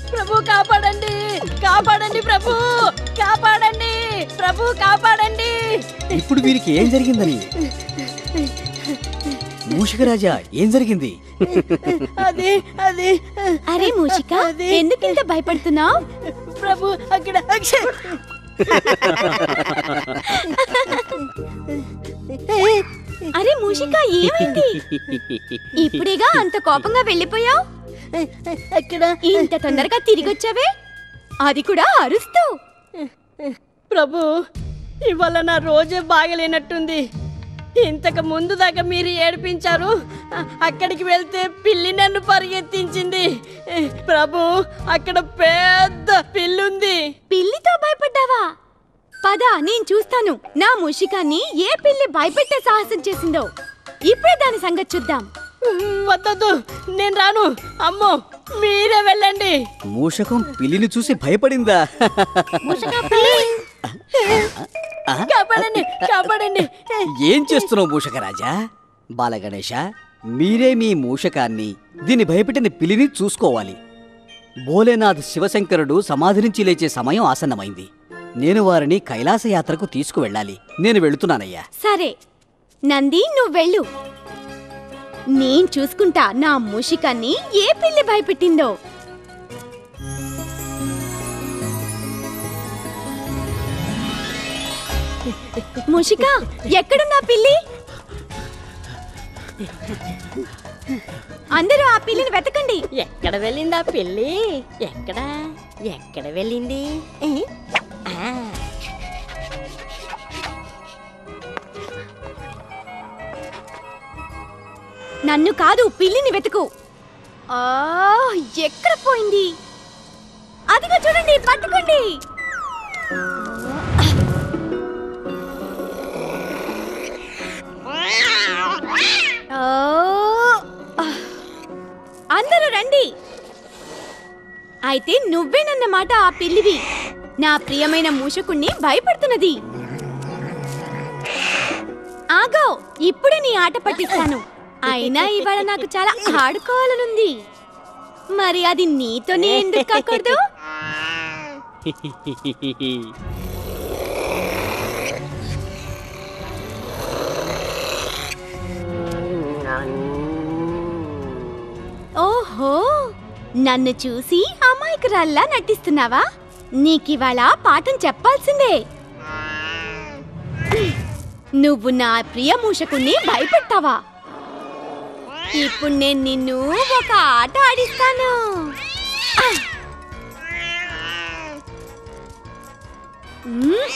ప్రభు కాపాడండి కాపాడండి ప్రభు కాపాడండి ప్రభు కాపాడండి ఇప్పుడు వీరికి ఏం జరిగిందని మూషికరాజా ఏం జరిగింది అది అది అరే మూషిక అది. ఎందుకింత భయపడుతున్నావు ప్రభు అక్కడ అక్ష- అరే మూషిక ఏమైంది ఇప్పుడేగా అంత కోపంగా వెళ్ళిపోయావు అక్కడ ఇంత తొందరగా తిరిగొచ్చావే అది కూడా అరుస్తూ ప్రభు ఇవాళ నా రోజే బాగలేనట్టుంది ఇంతకు ముందు దాకా మీరు ఏడిపించారు అ- అక్కడికి వెళ్తే పిల్లి నన్ను పరిగెత్తించింది ప్రభు అక్కడ పెద్ద పిల్లుంది పిల్లితో భయపడ్డావా పద నేను చూస్తాను నా మూషికాన్ని ఏ పిల్లి భయపెట్టే సాహసం చేసిందో ఇప్పుడే దాని సంగతి చూద్దాం వద్దొద్దు నేను రాను అమ్మో మీరే వెళ్ళండి మూషకం పిల్లిని చూసి భయపడిందా కాపాడండి కాపాడండి ఏం చేస్తున్నావు మూషకరాజా బాలగణేశ మీరే మీ మూషకాన్ని దీన్ని భయపెట్టిన పిల్లిని చూసుకోవాలి భోలేనాథ్ శివశంకరుడు సమాధి నుంచి లేచే సమయం ఆసన్నమైంది నేను వారిని కైలాస యాత్రకు తీసుకువెళ్ళాలి నేను వెళుతున్నానయ్యా సరే నంది నువ్వు వెళ్ళు నేను చూసుకుంటా నా మూషికాన్ని ఏ పిల్లి భయపెట్టిందో మూషిక ఎక్కడున్నా పిల్లి అందరూ ఆ పిల్లిని వెతకండి ఎక్కడ వెళ్ళింది ఆ పిల్లి ఎక్కడ ఎక్కడ వెళ్ళింది ఏ? ఆ. నన్ను కాదు పిల్లిని వెతుకు ఆ ఎక్కడ పోయింది అదిగో చూడండి పట్టుకోండి ఆ, అందరూ రండి అయితే నువ్వేనన్నమాట ఆ పిల్లివి నా ప్రియమైన మూషకుణ్ణి భయపడుతున్నది ఆగో ఇప్పుడే నీ ఆట పట్టిస్తాను అయినా ఇవాళ నాకు చాలా ఆడుకోవాలనుంది మరి అది నీతోనే ఎందుకు కాకూడదు ఓహో నన్ను చూసి అమాయకురాల్లా నటిస్తున్నావా నీకివాళ పాఠం చెప్పాల్సిందే నువ్వు నా ప్రియ మూషకుణ్ణి భయపెట్టావా ఇప్పుడు నేను నిన్ను ఒక ఆట ఆడిస్తాను మ్మ్.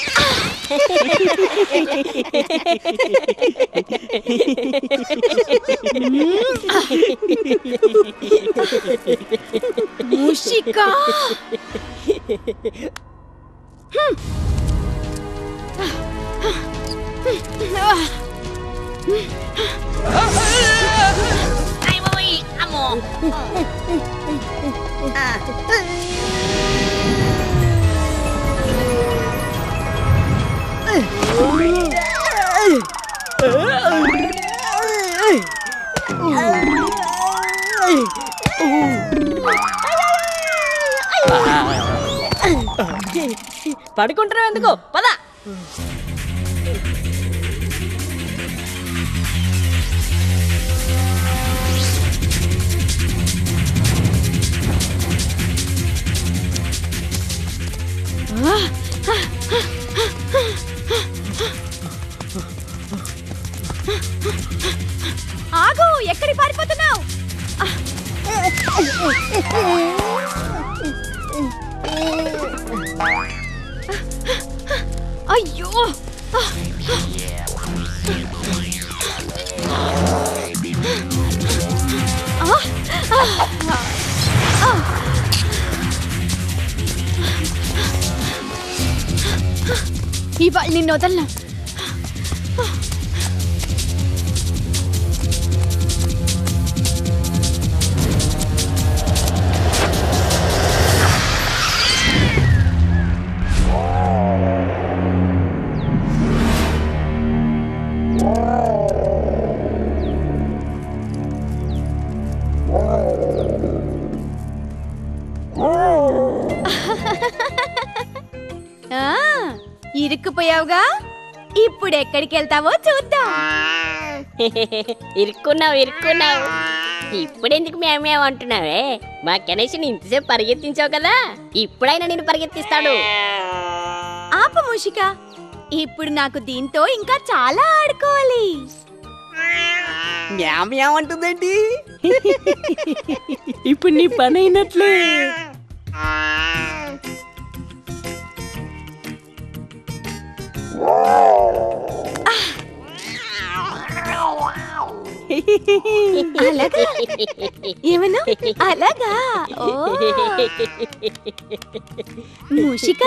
మూషికా పడుకుంటున్నావు ఎందుకు పద ఆగు ఎక్కడికి పారిపోతున్నావు అయ్యో ఇవాళ నిన్ను వదలను ఆ, ఇరుక్కుపోయావుగా ఇప్పుడు ఎక్కడికి వెళ్తావో చూద్దాం ఇరుక్కున్నావు ఇరుక్కున్నావు ఇప్పుడెందుకు మేమేం అంటున్నావే మా గణేష్ని ఇంతసేపు పరిగెత్తించావు కదా ఇప్పుడైనా నేను పరిగెత్తిస్తాడు ఆప మూషిక ఇప్పుడు నాకు దీంతో ఇంకా చాలా ఆడుకోవాలి అంటుందేంటి ఇప్పుడు నీ పని అయినట్లే అలాగా ఏమన్నా అలాగా ఓ మూషిక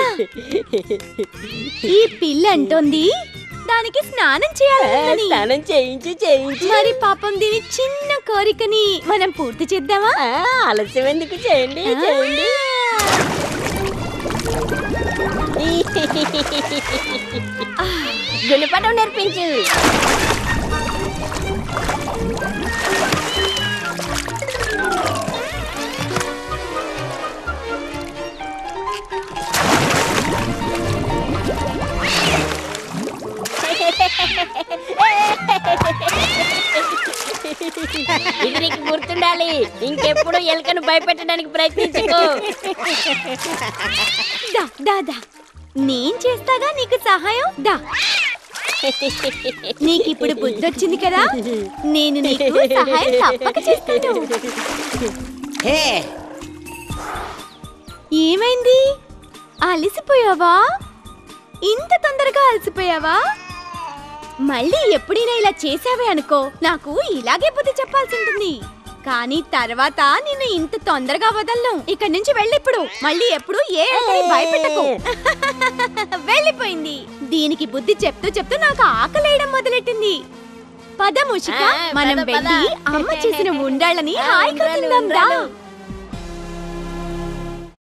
ఈ పిల్ల అంటోంది దానికి స్నానం చేయాలని స్నానం చేయించు చేయించు మరి పాపం దీని చిన్న కోరికని మనం పూర్తి చేద్దామా ఆ, ఆలస్యం ఎందుకు చేయండి చేయండి గుణపటం నేర్పించు ఇది నీకు గుర్తుండాలి ఇంకెప్పుడు ఎలుకను భయపెట్టడానికి ప్రయత్నించుకో దా దా దా నేను చేస్తాగా నీకు సహాయం దా నీకు ఇప్పుడు బుద్ధి వచ్చింది కదా నేను నీకు సహాయం తప్పక చేస్తాను హే ఏమైంది అలసిపోయావా ఇంత తొందరగా అలసిపోయావా మళ్ళీ ఎప్పుడైనా ఇలా చేసావే అనుకో నాకు ఇలాగే బుద్ధి చెప్పాల్సి ఉంటుంది కానీ తర్వాత నిన్ను ఇంత తొందరగా వదలను ఇక్కడి నుంచి వెళ్ళిప్పుడు మళ్ళీ ఎప్పుడు ఏ ఎలుకని భయపెట్టకు వెళ్ళిపోయింది దీనికి బుద్ధి చెప్తూ చెప్తూ నాకు ఆకలేయడం మొదలెట్టింది పద ముషిక ఆ, మనం పద, పద. వెళ్ళి అమ్మ చేసిన ఉండాలని హాయిగా ఉండ్రాలు, తిందాం దా ఉండ్రాలు.